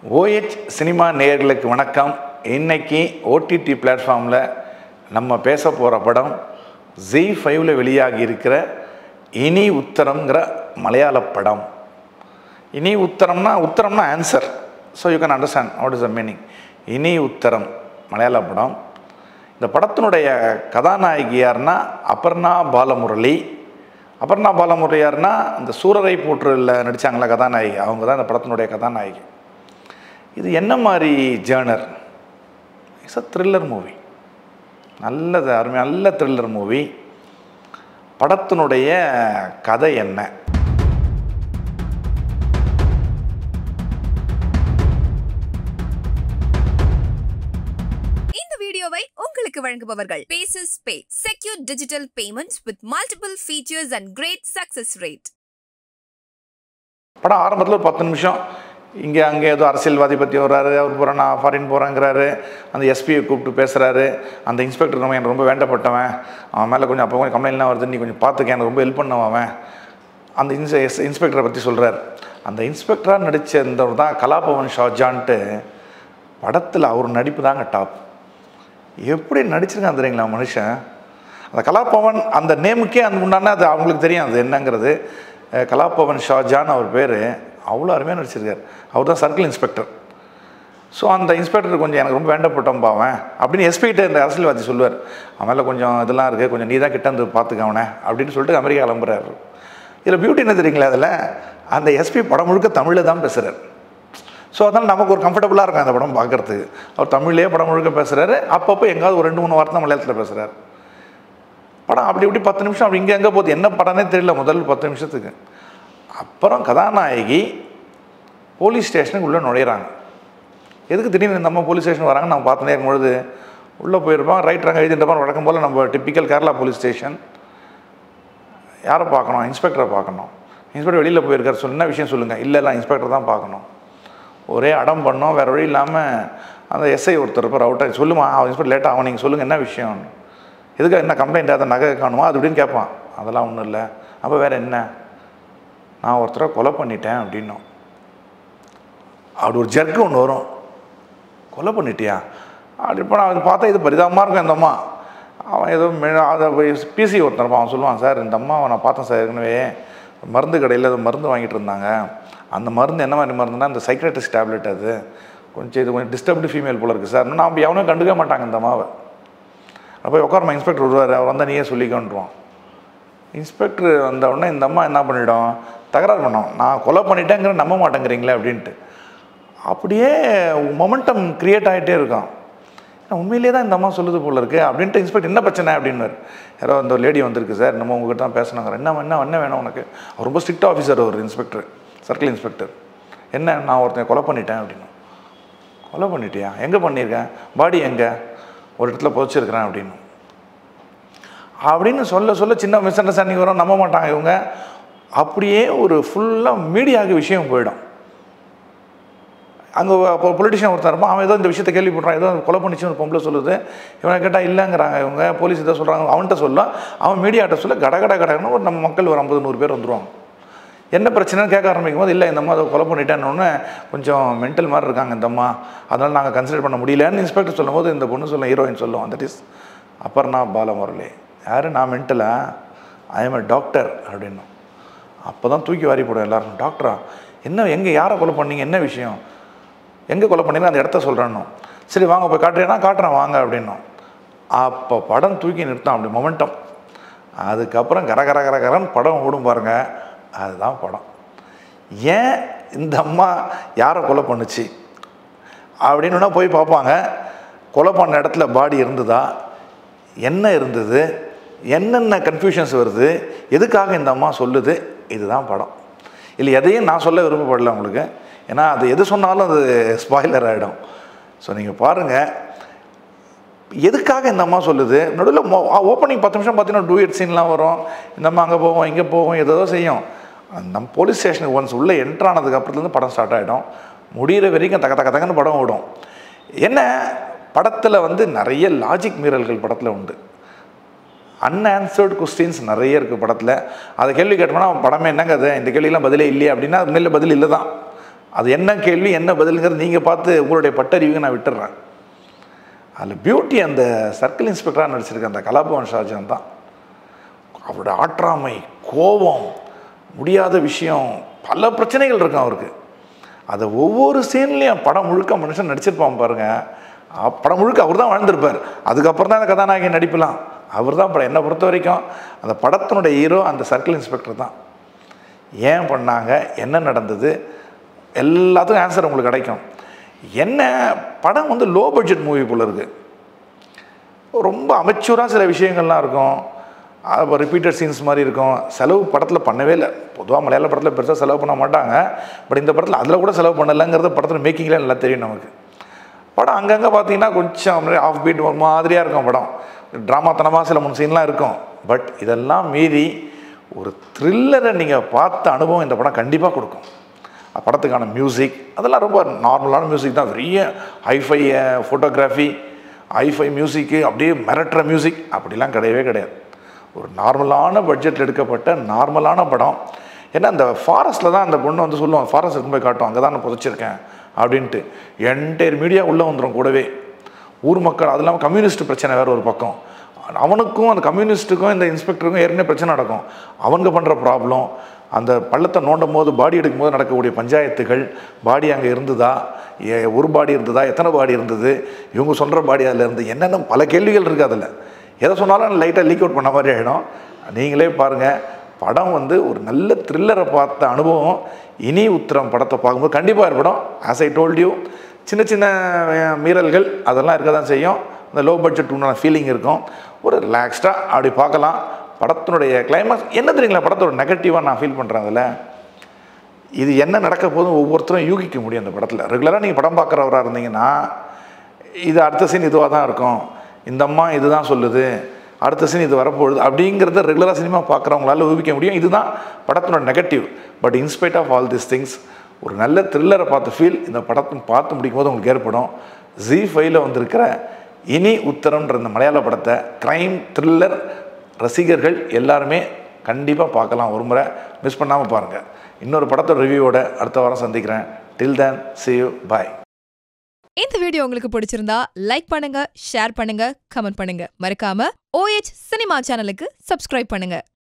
OH cinema நேயர்களுக்கு வணக்கம் இன்னைக்கு ஓடிடி பிளாட்ஃபார்மில் நம்ம பேச போகிற படம் ஜி ஃபைவ்ல வெளியாகி இருக்கிற இனி உத்தரம்ங்கிற மலையாள படம் இனி உத்தரம்னா உத்தரம்னா answer so you can understand what is the meaning Ini Utharam மலையாள படம் இந்த படத்தினுடைய கதாநாயகி யாருன்னா அபர்ணா பாலமுரளி அபர்ணா பாலமுரளி யாருன்னா இந்த சூரரை போற்றில் நடித்தாங்களா கதாநாயகி அவங்க தான் இந்த படத்தினுடைய கதாநாயகி இது என்ன மாதிரி genre it's a thriller movie நல்லது அருமை நல்ல த்ரில்லர் மூவி படத்தினுடைய கதை என்ன இந்த வீடியோவை உங்களுக்கு வழங்குபவர்கள் Paces pay secure digital payments with multiple features and great success rate படம் ஆரம்பத்தில் ஒரு பத்து நிமிஷம் இங்கே அங்கே ஏதோ அரசியல்வாதி பற்றி வர்றாரு அவர் போகிறேன் நான் ஃபாரின் போகிறேங்கிறாரு அந்த எஸ்பியை கூப்பிட்டு பேசுகிறாரு அந்த இன்ஸ்பெக்டர் நம்ம எனக்கு ரொம்ப வேண்டப்பட்டவன் அவன் மேலே கொஞ்சம் அப்போ கொஞ்சம் கம்ப்ளைண்ட்லாம் வருது நீ கொஞ்சம் பார்த்துக்க எனக்கு ரொம்ப ஹெல்ப் பண்ணவன் அவன் அந்த இன்ஸ் எஸ் இன்ஸ்பெக்டரை பற்றி சொல்கிறார் அந்த இன்ஸ்பெக்டராக நடித்த இந்த தான் கலாபவன் ஷாஜான்ட்டு படத்தில் அவர் நடிப்பு தாங்க டாப் எப்படி நடிச்சிருக்கான் தெரியுங்களா மனுஷன் அந்த கலாபவன் அந்த நேமுக்கே அந்த உண்டான அது அவங்களுக்கு தெரியும் அது என்னங்கிறது அஹ் கலாபவன் ஷாஜான் அவர் பேர் அவ்வளோ அருமையாக நடிச்சிருக்கார் அவர் தான் சர்க்கிள் இன்ஸ்பெக்டர் ஸோ அந்த இன்ஸ்பெக்டர் கொஞ்சம் எனக்கு ரொம்ப வேண்டப்பட்டோம் பாவன் அப்படின்னு எஸ்பிகிட்ட இந்த அரசியல்வாதி சொல்லுவார் அவன் மேலே கொஞ்சம் இதெல்லாம் இருக்குது கொஞ்சம் நீ தான் கிட்ட வந்து பார்த்துக்க அவனை அப்படின்னு சொல்லிட்டு அமெரிக்கா கிளம்புறாரு இதில் பியூட்டி என்ன தெரியுங்களா அதில் அந்த எஸ்பி படம் முழுக்க தமிழில் தான் பேசுகிறார் ஸோ அதனால் நமக்கு ஒரு கம்ஃபர்டபுளாக இருக்கும் அந்த படம் பார்க்குறதுக்கு அவர் தமிழ்லேயே படம் முழுக்க பேசுகிறாரு அப்பப்போ எங்காவது ஒரு ரெண்டு மூணு வார்த்தை மலையாளத்தில் பேசுகிறார் படம் அப்படி இப்படி பத்து நிமிஷம் அப்படி இங்கே எங்கே போகுது என்ன படம்னே தெரியல முதல் பத்து நிமிஷத்துக்கு அப்புறம் கதாநாயகி போலீஸ் ஸ்டேஷனுக்கு உள்ளே நுழையிறாங்க எதுக்கு திடீர்னு இந்த அம்மா போலீஸ் ஸ்டேஷன் வராங்க நம்ம பார்த்துனே இருக்கும்பொழுது உள்ளே போயிருப்போம் ரைட் ரங்க எழுதிட்டுப்பான் வழக்கம் போல் நம்ம டிப்பிக்கல் கேரளா போலீஸ் ஸ்டேஷன் யாரை பார்க்கணும் இன்ஸ்பெக்டரை பார்க்கணும் இன்ஸ்பெக்டர் வெளியில் போயிருக்காரு சொன்ன விஷயம் சொல்லுங்கள் இல்லை இல்லை இன்ஸ்பெக்டர் தான் பார்க்கணும் ஒரே அடம் பண்ணோம் வேறு வழி இல்லாமல் அந்த எஸ்ஐ ஒருத்தர் இருப்பார் அவுட்டாக சொல்லுமா அவன் இன்ஸ்பெக்டர் லேட்டாக ஆகும் நீங்கள் சொல்லுங்கள் என்ன விஷயம் எதுக்கு என்ன கம்ப்ளைண்ட் அதை நகை காணுமா அது இப்படின்னு கேட்பான் அதெல்லாம் ஒன்றும் இல்லை அப்போ வேறு என்ன நான் ஒருத்தரை கொலை பண்ணிட்டேன் அப்படின்னோம் அப்படி ஒரு ஜர்க்கு ஒன்று வரும் கொலை பண்ணிட்டியா அப்படி இப்போ நான் பார்த்தா இது பரிதாபமாக இருக்கும் இந்த அம்மா அவன் ஏதோ மெ- அதை பிசி ஒருத்தன் இருப்பான் அவன் சொல்லுவான் சார் இந்த அம்மாவை நான் பார்த்தேன் சார் ஏற்கனவே மருந்து கடையில் அது மருந்து வாங்கிட்டு இருந்தாங்க அந்த மருந்து என்ன மாதிரி மருந்துனா இந்த சைக்ரட்டிஸ்ட் டேப்லெட் அது கொஞ்சம் இது கொஞ்சம் டிஸ்டர்ப்டு ஃபீமேல் போல இருக்குது சார் நான் அப்படி எவனும் கண்டுக்க மாட்டாங்க இந்த அம்மாவை அப்போ உட்காரமா இன்ஸ்பெக்டர் வருவார் அவர் வந்தால் நீயே சொல்லிக்கோன்றான் இன்ஸ்பெக்டர் வந்த உடனே இந்த அம்மா என்ன பண்ணிடும் தகராறு பண்ணோம் நான் கொலை பண்ணிட்டேங்கிற நம்ப மாட்டேங்கிறீங்களே அப்படின்ட்டு அப்படியே மொமெண்டம் க்ரியேட் ஆகிட்டே இருக்கும் ஏன்னா உண்மையிலேயே தான் இந்த அம்மா சொல்லுது போல இருக்கு அப்படின்ட்டு இன்ஸ்பெக்டர் என்ன பிரச்சனை அப்படின்னாரு யாரோ அந்த லேடி வந்திருக்கு சார் நம்ம உங்ககிட்ட தான் பேசணுங்கிற என்ன என்ன என்ன வேணும் உனக்கு அவர் ரொம்ப ஸ்ட்ரிக்ட் ஆஃபீஸர் ஒரு இன்ஸ்பெக்டர் சர்க்கிள் இன்ஸ்பெக்டர் என்ன நான் ஒருத்தன் கொலை பண்ணிட்டேன் அப்படின்னு கொலை பண்ணிட்டியா எங்கே பண்ணியிருக்கேன் பாடி எங்கே ஒரு இடத்துல புதைச்சிருக்கிறேன் அப்படின்னு அப்படின்னு சொல்ல சொல்ல சின்ன மிஸ் அண்டர்ஸ்டாண்டிங் வரும் நம்ப மாட்டாங்க இவங்க அப்படியே ஒரு ஃபுல்லாக மீடியாவுக்கு விஷயம் போயிடும் அங்கே இப்போ பொலிட்டிஷியன் ஒருத்தர் இருப்பான் அவன் ஏதோ இந்த விஷயத்தை கேள்விப்படுறான் ஏதோ கொலை பண்ணிச்சு ஒரு பொம்பளை சொல்லுது இவனை கேட்டால் இல்லைங்கிறாங்க இவங்க போலீஸ் இதை சொல்கிறாங்க அவன்கிட்ட சொல்ல அவன் மீடியாட்ட சொல்ல கட கட கடன்னு ஒரு நம்ம மக்கள் ஒரு ஐம்பது நூறு பேர் வந்துருவாங்க என்ன பிரச்சனைன்னு கேட்க ஆரம்பிக்கும் போது இல்லை இந்த அம்மா அதை கொலை பண்ணிட்டேன்னு கொஞ்சம் மென்டல் மாதிரி இருக்காங்க இந்த அம்மா அதனால் நாங்கள் கன்சிடர் பண்ண முடியலன்னு இன்ஸ்பெக்டர் சொல்லும்போது இந்த பொண்ணு சொல்லும் ஹீரோயின் சொல்லும் தட் இஸ் அபர்ணா பாலமுரளி யார் நான் மென்டலா ஐ எம் a டாக்டர் அப்படின்னும் அப்போ தான் தூக்கி வாரி போடும் எல்லாரும் டாக்டரா என்ன எங்கே யாரை கொலை பண்ணீங்க என்ன விஷயம் எங்கே கொலை பண்ணீங்க அந்த இடத்த சொல்கிறேன்னு சரி வாங்க போய் காட்டுறேன்னா காட்டுறேன் வாங்க அப்படின்னோம் அப்போ படம் தூக்கி நிறுத்தம் அப்படி மொமெண்டம் அதுக்கப்புறம் கர கர கர கரன்னு படம் ஓடும் பாருங்க அதுதான் படம் ஏன் இந்த அம்மா யாரை கொலை பண்ணுச்சு அப்படின்னா போய் பார்ப்பாங்க கொலை பண்ண இடத்துல பாடி இருந்ததா என்ன இருந்தது என்னென்ன கன்ஃபியூஷன்ஸ் வருது எதுக்காக இந்த அம்மா சொல்லுது இதுதான் படம் இல்லை எதையும் நான் சொல்ல விருப்பப்படல உங்களுக்கு ஏன்னா அது எது சொன்னாலும் அது ஸ்பாய்லர் ஆகிடும் ஸோ நீங்கள் பாருங்கள் எதுக்காக இந்த அம்மா சொல்லுது நடுவில் ஓப்பனிங் பத்து நிமிஷம் பார்த்தீங்கன்னா டூயட் சீன்லாம் வரும் இந்த அம்மா அங்கே போவோம் இங்கே போவோம் ஏதோ செய்யும் நம்ம போலீஸ் ஸ்டேஷனுக்கு ஒன்ஸ் உள்ளே என்ட்ரு ஆனதுக்கு அப்புறத்துலேருந்து படம் ஸ்டார்ட் ஆகிடும் முடிகிற வரைக்கும் தக்க தக்க தக்கன்னு படம் ஓடும் என்ன படத்தில் வந்து நிறைய லாஜிக் மீறல்கள் படத்தில் உண்டு அன்ஆன்சர்டு கொஸ்டின்ஸ் நிறைய இருக்குது படத்தில் அதை கேள்வி கேட்டோம்னா படமே என்னங்க அது இந்த கேள்வியெல்லாம் பதிலே இல்லையே அப்படின்னா அது மேலே பதில் இல்லை தான் அது என்ன கேள்வி என்ன பதிலுங்கிறது நீங்கள் பார்த்து உங்களுடைய பட்டறிவுக்கு நான் விட்டுடுறேன் அதில் பியூட்டி அந்த சர்க்கிள் இன்ஸ்பெக்டராக நடிச்சிருக்க அந்த கலாபவன் ஷாஜான் தான் அவரோட ஆற்றாமை கோபம் முடியாத விஷயம் பல பிரச்சனைகள் இருக்கும் அவருக்கு அதை ஒவ்வொரு சீன்லேயும் படம் முழுக்க மனுஷன் நடிச்சிருப்பான் பாருங்க அ- படம் முழுக்க அவர் தான் வாழ்ந்திருப்பார் அதுக்கப்புறம் தான் அந்த கதாநாயகன் நடிப்பலாம் அவர் தான் படம் என்னை பொறுத்த வரைக்கும் அந்த படத்தினுடைய ஹீரோ அந்த சர்க்கிள் இன்ஸ்பெக்டர் தான் ஏன் பண்ணாங்க என்ன நடந்தது எல்லாத்துக்கும் ஆன்சர் உங்களுக்கு கிடைக்கும் என்ன படம் வந்து லோ பட்ஜெட் மூவி போல இருக்குது ரொம்ப அமைச்சூராக சில விஷயங்கள்லாம் இருக்கும் அப்போ ரிப்பீட்டட் சீன்ஸ் மாதிரி இருக்கும் செலவு படத்தில் பண்ணவே இல்லை பொதுவாக மலையாள படத்தில் பெருசாக செலவு பண்ண மாட்டாங்க பட் இந்த படத்தில் அதில் கூட செலவு பண்ணலைங்கிறது படத்தில் மேக்கிங்லேயே நல்லா தெரியும் நமக்கு படம் அங்கங்கே பார்த்தீங்கன்னா கொஞ்சம் ஆஃப் பீட் ஒரு மாதிரியாக இருக்கும் படம் ட்ராமாத்தனமாக சில மூணு சீன்லாம் இருக்கும் பட் இதெல்லாம் மீறி ஒரு த்ரில்லரை நீங்கள் பார்த்த அனுபவம் இந்த படம் கண்டிப்பாக கொடுக்கும் படத்துக்கான மியூசிக் அதெல்லாம் ரொம்ப நார்மலான மியூசிக் தான் பெரிய ஹைஃபை ஃபோட்டோகிராஃபி ஹைஃபை மியூசிக்கு அப்படியே மிரட்டுற மியூசிக் அப்படிலாம் கிடையவே கிடையாது ஒரு நார்மலான பட்ஜெட்டில் எடுக்கப்பட்ட நார்மலான படம் ஏன்னா அந்த ஃபாரஸ்ட்டில் தான் அந்த பொண்ணு வந்து சொல்லுவாங்க ஃபாரஸ்ட் இருக்கும் போய் காட்டும் அங்கே தான் நான் புதைச்சிருக்கேன் அப்படின்ட்டு என்டையர் மீடியா உள்ளே வந்துடும் கூடவே ஊர் மக்கள் அது இல்லாமல் கம்யூனிஸ்ட் பிரச்சனை வேறு ஒரு பக்கம் அவனுக்கும் அந்த கம்யூனிஸ்ட்டுக்கும் இந்த இன்ஸ்பெக்டருக்கும் ஏற்கனவே பிரச்சனை நடக்கும் அவங்க பண்ணுற ப்ராப்ளம் அந்த பள்ளத்தை நோண்டும் போது பாடி எடுக்கும் போது நடக்கக்கூடிய பஞ்சாயத்துகள் பாடி அங்கே இருந்ததா ஏ- ஒரு பாடி இருந்ததா எத்தனை பாடி இருந்தது இவங்க சொல்கிற பாடி அதில் இருந்து என்னென்ன பல கேள்விகள் இருக்குது அதில் எதை சொன்னாலும் லைட்டாக லீக் அவுட் பண்ண மாதிரி ஆகிடும் நீங்களே பாருங்கள் படம் வந்து ஒரு நல்ல த்ரில்லரை பார்த்த அனுபவம் இனி உத்திரம் படத்தை பார்க்கும்போது கண்டிப்பாக ஏற்படும் ஆஸ் ஐ டோல்ட் யூ சின்ன சின்ன அஹ், மீறல்கள் அதெல்லாம் இருக்க தான் செய்யும் இந்த லோ பட்ஜெட் உண்டான ஃபீலிங் இருக்கும் ஒரு ரிலாக்ஸ்டாக அப்படி பார்க்கலாம் படத்தினுடைய கிளைமாக்ஸ் என்ன தெரியுங்களா படத்தோட நெகட்டிவாக நான் ஃபீல் பண்ணுறேன் அதில் இது என்ன நடக்க போதும் ஒவ்வொருத்தரும் யூகிக்க முடியும் அந்த படத்தில் ரெகுலராக நீங்கள் படம் பார்க்குறவராக இருந்தீங்கன்னா இது அடுத்த சீன் இதுவாக தான் இருக்கும் இந்த அம்மா இதுதான் சொல்லுது அடுத்த சீன் இது வரப்போகுது அப்படிங்கிறத ரெகுலராக சினிமா பார்க்குறவங்களால ஊகிக்க முடியும் இதுதான் படத்தினோட negative but in spite of all this things ஒரு நல்ல த்ரில்லரை பார்த்த ஃபீல் இந்த படத்தை பார்த்து முடிக்கும் போது உங்களுக்கு ஏற்படும் ஜி ஃபைவ்ல வந்திருக்கிற இனி உத்தரம்ன்ற இந்த மலையாள படத்தை க்ரைம் த்ரில்லர் ரசிகர்கள் எல்லாருமே கண்டிப்பாக பார்க்கலாம் ஒரு முறை மிஸ் பண்ணாமல் பாருங்கள் இன்னொரு படத்தோட ரிவ்யூவோட அடுத்த வாரம் சந்திக்கிறேன் till then see you bye இந்த வீடியோ உங்களுக்கு பிடிச்சிருந்தா லைக் பண்ணுங்க ஷேர் பண்ணுங்க கமெண்ட் பண்ணுங்க மறக்காம ஓஎச் சினிமா சேனலுக்கு சப்ஸ்கிரைப் பண்ணுங்க